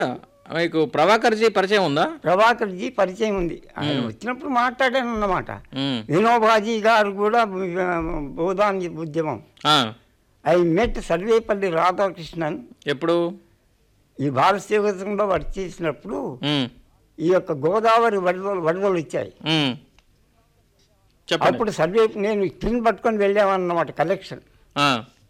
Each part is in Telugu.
మీకు ప్రభాకర్జీ పరిచయం ఉందా ప్రభాకర్జీ పరిచయం ఉంది ఆయన వచ్చినప్పుడు మాట్లాడాను అన్నమాట ఉమ్, వినోబాజీ గారు కూడా బోధాన్ ఉద్యమం ఆ, ఐ మెట్ సర్వేపల్లి రాధాకృష్ణన్ ఎప్పుడు ఈ భారత సేవకంలో వర్క్ చేసినప్పుడు ఉమ్, ఈ యొక్క గోదావరి వరదలు వరదలు వచ్చాయి ఉమ్. చెప్పండి అప్పుడు సర్వే నేను టిన్ పట్టుకొని వెళ్ళామన్నమాట కలెక్షన్ ఆ,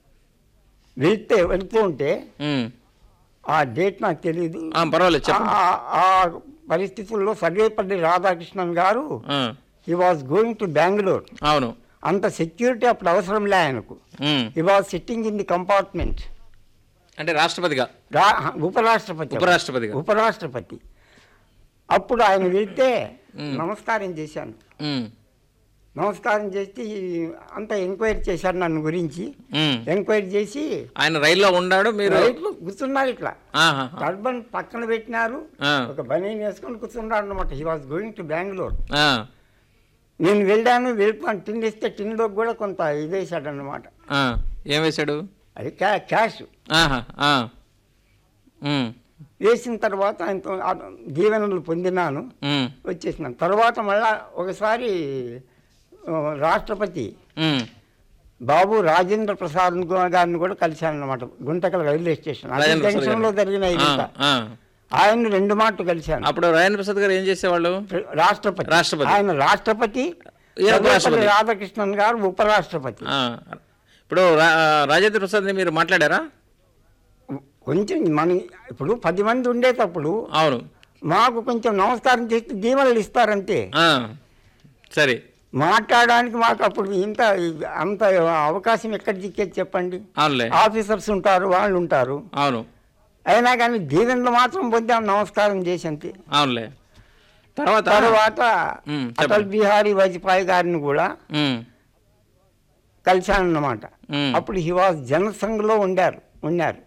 వెళ్తే వెళ్తూ ఉంటే ఉమ్. ఆ డేట్ నాకు తెలియదు ఆ, పర్వాలేదు చెప్పండి ఆ- ఆ పరిస్థితుల్లో సర్వేపల్లి రాధాకృష్ణన్ గారు ఆ, he was going to Bengaluru అవును అంత సెక్యూరిటీ అప్పుడు అవసరం లే ఆయనకు um. He was sitting in the compartment అంటే రాష్ట్రపతిగా రా ఉపరాష్ట్రపతి ఉపరాష్ట్రపతిగా ఉపరాష్ట్రపతి అప్పుడు ఆయన వెళ్తే నమస్కారం చేశాను ఉమ్, నమస్కారం చేసి అంత ఎంక్వైరీ చేశారు నన్ను గురించి ఉమ్. ఎంక్వైరీ చేసి ఆయన రైల్లో ఉన్నాడు మీరు రైట్లో కూర్చున్నారు ఇట్లా ఆహా, టర్బన్ పక్కన పెట్టినారు ఆ, ఒక బనీని వేసుకొని కూర్చున్నాడు అనమాట he was going to Bengaluru ఆ, నేను వెళ్ళాను వెళ్తాను టిన్ ఇస్తే టిన్లో కూడా కొంత ఇదేశాడు అనమాట ఆ. ఏం వేశాడు అది క్యా క్యాష్ ఆహా, ఆ. ఉమ్, వేసిన తర్వాత ఆయనతో ఆ దీవెనలు పొందినాను ఉమ్, వచ్చేసినాను తర్వాత మళ్ళా ఒకసారి ఆ, రాష్ట్రపతి ఉమ్. బాబు రాజేంద్ర ప్రసాద్ గు- గారిని కూడా కలిశాను అనమాట గుంటకల్ రైల్వే స్టేషన్ అది రాజేంద్ర ప్రసాద్ జంక్షన్లో గారిని. జరిగిన ఆ, ఇదంతా. ఆ. ఆయన్ని రెండు మాటలు కలిశాను అప్పుడు రాజేంద్ర ప్రసాద్ గారు ఏం చేసేవాళ్ళు రాష్ట్రపతి రాష్ట్రపతి. ఆయన రాష్ట్రపతి ఈయన ఉపరాష్ట్రపతి. సర్వేపల్లి రాధాకృష్ణన్ గారు ఉపరాష్ట్రపతి ఆ. ఇప్పుడు రా- రాజేంద్ర ప్రసాద్ని మీరు మాట్లాడారా కొంచెం మన ఇప్పుడు పది మంది ఉండేటప్పుడు అవును మాకు కొంచెం నమస్కారం చేసి దీవెనలు ఇస్తారంటే ఆ. సరే మాట్లాడడానికి మాకు అప్పుడు ఇంత అంత అవకాశం ఎక్కడ చిక్కేది చెప్పండి అవునులే ఆఫీసర్స్ ఉంటారు వాళ్ళు ఉంటారు అవును అయినా కానీ దీవెనలు మాత్రం పొందాం నమస్కారం చేసి అంతే అవునులే తర్వాత తర్వాత ఉమ్, అటల్ చెప్పండి. బిహారీ వాజ్పేయి గారిని కూడా ఉమ్, కలిశానన్నమాట ఉమ్, అప్పుడు హీ వాజ్ జనసంఘ్లో ఉండారు ఉన్నారు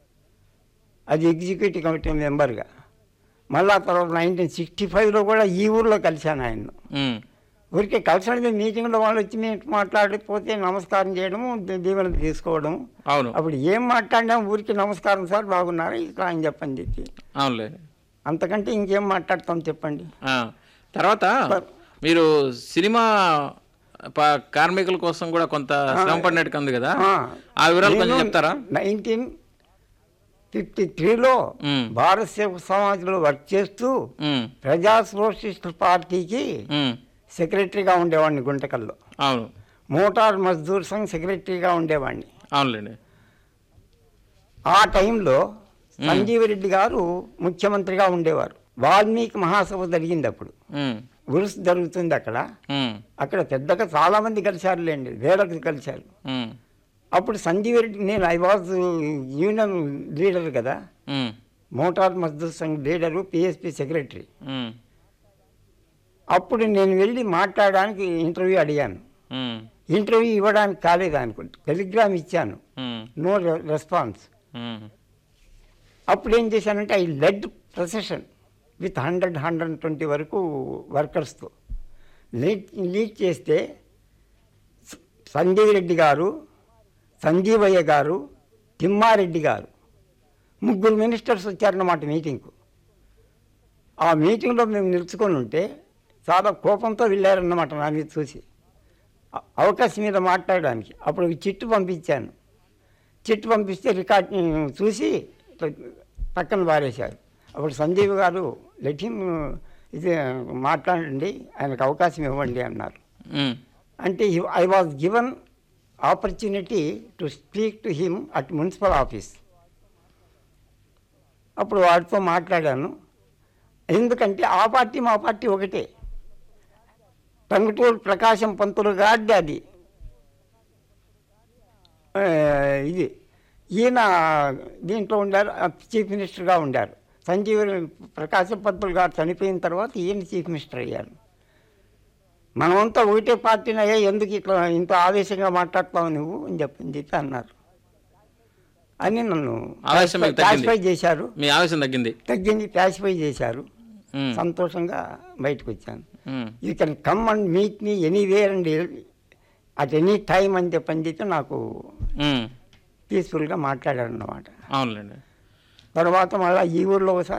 అది ఎగ్జిక్యూటివ్ కమిటీ మెంబర్గా మళ్ళా తర్వాత నైన్టీన్ సిక్స్టీ ఫైవ్లో కూడా ఈ ఊర్లో కలిశాను ఆయన్ను ఉమ్, ఊరికే కలిసిన మీటింగ్లో వాళ్ళు వచ్చి మేము మాట్లాడిపోతే నమస్కారం చేయడము దీ- దీవెనలు తీసుకోవడము అవును అప్పుడు ఏం మాట్లాడినాం ఊరికి నమస్కారం సార్ బాగున్నారు ఇట్లా అని చెప్పని చెప్పి అవునులే అంతకంటే ఇంకేం మాట్లాడతాం చెప్పండి ఆ. తర్వాత మీరు సినిమా ప- కార్మికుల కోసం కూడా కొంత శ్రమ పడినట్టు ఉంది కదా ఆ వివరాలు కొంచెం చెప్తారా నైన్టీన్ ఫిఫ్టీ త్రీలో ఉమ్, భారత సేవ సమాజ్లో వర్క్ చేస్తూ ఉమ్, ప్రజా సోషలిస్ట్ పార్టీకి ఉమ్, సెక్రటరీగా ఉండేవాడిని గుంటకల్లో అవును మోటార్ మజ్దూర్ సంఘ్ సెక్రటరీగా ఉండేవాడిని అవునులేండి ఆ టైంలో సంజీవ్ రెడ్డి గారు ముఖ్యమంత్రిగా ఉండేవారు వాల్మీకి మహాసభ జరిగింది అప్పుడు ఉమ్, ఉరుసు జరుగుతుంది అక్కడ ఉమ్, అక్కడ పెద్దగా చాలా మంది కలిశారులేండి వేలకు కలిశారు ఉమ్, అప్పుడు సంజీవ్ రెడ్డి నేను ఐ వాజ్ యూనియన్ లీడర్ కదా um, motor Mazdoor Sangh leader PSP secretary um, అప్పుడు నేను వెళ్ళి మాట్లాడడానికి ఇంటర్వ్యూ అడిగాను ఉమ్, ఇంటర్వ్యూ ఇవ్వడానికి కాలేదు అనుకుంటా టెలిగ్రామ్ ఇచ్చాను ఉమ్, నో రెస్పాన్స్ ఉమ్, అప్పుడు ఏం చేశానంటే I led procession with hundred hundred twenty వరకు వర్కర్స్తో లీడ్ లీడ్ చేస్తే స- సంజీవ్ రెడ్డి గారు సంజీవయ్య గారు తిమ్మారెడ్డి గారు ముగ్గురు మినిస్టర్స్ వచ్చారన్నమాట మీటింగ్కు ఆ మీటింగ్లో మేము నిలుచుకొని ఉంటే చాలా కోపంతో వెళ్ళారన్నమాట నా మీద చూసి అ- అవకాశం మీద మాట్లాడడానికి అప్పుడు ఒక చిట్టు పంపించాను చిట్టు పంపిస్తే రికార్డ్ చూసి ఇట్లా పక్కన పారేశారు అప్పుడు సంజీవ్ గారు లెట్ హిమ్ ఇది మాట్లాడండి ఆయనకు అవకాశం ఇవ్వండి అన్నారు ఉమ్, అంటే I was given opportunity to speak to him at municipal office అప్పుడు వాడితో మాట్లాడాను ఎందుకంటే ఆ పార్టీ మా పార్టీ ఒకటే టంగుటూరు ప్రకాశం పంతులు గారిది అది ఆ, ఇది ఈయన దీంట్లో ఉండారు చీఫ్ మినిస్టర్గా ఉండారు సంజీవ్ ప్రకాశం పంతులు గారు చనిపోయిన తర్వాత ఈయన చీఫ్ మినిస్టర్ అయ్యారు మనమంతా ఒకటే పార్టీనయ్యా ఎందుకు ఇట్లా ఇంత ఆవేశంగా మాట్లాడతావు నువ్వు అని చెప్పని చెప్పి అన్నారు అని నన్ను ఆవేశం మీకు తగ్గింది. ప్యాసిఫై చేశారు మీ ఆవేశం తగ్గింది తగ్గింది ప్యాసిఫై చేశారు ఉమ్, సంతోషంగా బయటకు వచ్చాను um, you can come and meet me anywhere and at any time అని చెప్పని చెప్పి నాకు ఉమ్, పీస్ఫుల్గా మాట్లాడారు అన్నమాట అవునులేండి తర్వాత మళ్ళీ ఈ ఊర్లో ఒకసారి